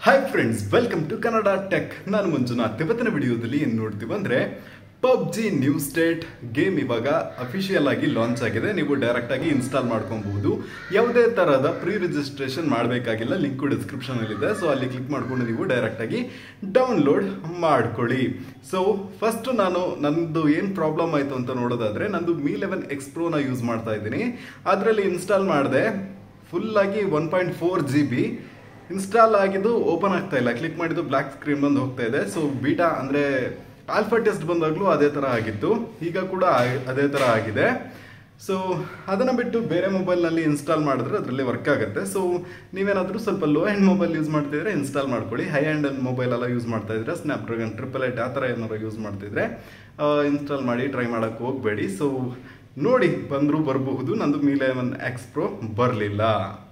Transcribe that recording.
hi friends welcome to Kannada tech ನಾನು ಮಂಜುನಾಥ್ ಇವತ್ತಿನ ವಿಡಿಯೋದಲ್ಲಿ ಏನು ನೋಡ್ತೀವಿ ಅಂದ್ರೆ ಪಬ್ಜಿ ನ್ಯೂ ಸ್ಟೇಟ್ ಗೇಮ್ ಇವಾಗ ಅಫಿಷಿಯಲ್ ಆಗಿ ಲಾಂಚ್ ಆಗಿದೆ ನೀವು ಡೈರೆಕ್ಟ್ ಆಗಿ ಇನ್ಸ್ಟಾಲ್ ಮಾಡ್ಕೊಬಹುದು ಯಾವುದೇ ತರಹದ ಪ್ರೀ ರಿಜಿಸ್ಟ್ರೇಷನ್ ಮಾಡಬೇಕಾಗಿಲ್ಲ ಲಿಂಕ್ ಡಿಸ್ಕ್ರಿಪ್ಷನ್ ಅಲ್ಲಿ ಇದೆ ಸೊ ಅಲ್ಲಿ ಕ್ಲಿಕ್ ಮಾಡ್ಕೊಂಡು ನೀವು ಡೈರೆಕ್ಟ್ ಆಗಿ ಡೌನ್ಲೋಡ್ ಮಾಡ್ಕೊಳ್ಳಿ ಸೊ ಫಸ್ಟ್ ನಾನು ನಂದು ಏನು ಪ್ರಾಬ್ಲಮ್ ಆಯ್ತು ಅಂತ ನೋಡೋದಾದ್ರೆ ನಂದು ಮೀ ಲೆವೆನ್ ಎಕ್ಸ್ಪ್ರೋನ ಯೂಸ್ ಮಾಡ್ತಾ ಇದ್ದೀನಿ ಅದರಲ್ಲಿ ಇನ್ಸ್ಟಾಲ್ ಮಾಡಿದೆ ಫುಲ್ ಆಗಿ one point four G B install ಆಗಿದ್ದು ಓಪನ್ ಆಗ್ತಾ ಇಲ್ಲ ಕ್ಲಿಕ್ ಮಾಡಿದ್ದು ಬ್ಲ್ಯಾಕ್ ಸ್ಕ್ರೀನ್ ಬಂದು ಹೋಗ್ತಾ ಇದೆ ಸೊ ಬೀಟಾ ಅಂದ್ರೆ ಆಲ್ಫಾ ಟೆಸ್ಟ್ ಬಂದಾಗಲೂ ಅದೇ ತರ ಆಗಿತ್ತು ಈಗ ಕೂಡ ಆ- ಅದೇ ತರ ಆಗಿದೆ ಸೊ ಅದನ್ನ ಬಿಟ್ಟು ಬೇರೆ ಮೊಬೈಲ್ನಲ್ಲಿ ಇನ್ಸ್ಟಾಲ್ ಮಾಡಿದ್ರೆ ಅದರಲ್ಲಿ ವರ್ಕ್ ಆಗುತ್ತೆ ಸೊ ನೀವೇನಾದರೂ ಸ್ವಲ್ಪ ಲೋ ಹ್ಯಾಂಡ್ ಮೊಬೈಲ್ ಯೂಸ್ ಮಾಡ್ತಿದ್ರೆ ಇನ್ಸ್ಟಾಲ್ ಮಾಡ್ಕೊಳ್ಳಿ ಹೈ ಹ್ಯಾಂಡ್ ಮೊಬೈಲ್ ಎಲ್ಲ ಯೂಸ್ ಮಾಡ್ತಾ ಇದ್ರೆ ಸ್ನ್ಯಾಪ್ ಡ್ರ್ಯಾಗನ್ ಟ್ರಿಪಲ್ ಏಟ್ ಆ ಥರ ಏನಾರು ಯೂಸ್ ಮಾಡ್ತಿದ್ರೆ ಇನ್ಸ್ಟಾಲ್ ಮಾಡಿ ಟ್ರೈ ಮಾಡೋಕ್ಕೆ ಹೋಗಬೇಡಿ ಸೊ ನೋಡಿ ಬಂದರೂ ಬರಬಹುದು ನಂದು ಮೀ ಲೆವೆನ್ ಎಕ್ಸ್ ಪ್ರೋ ಬರಲಿಲ್ಲ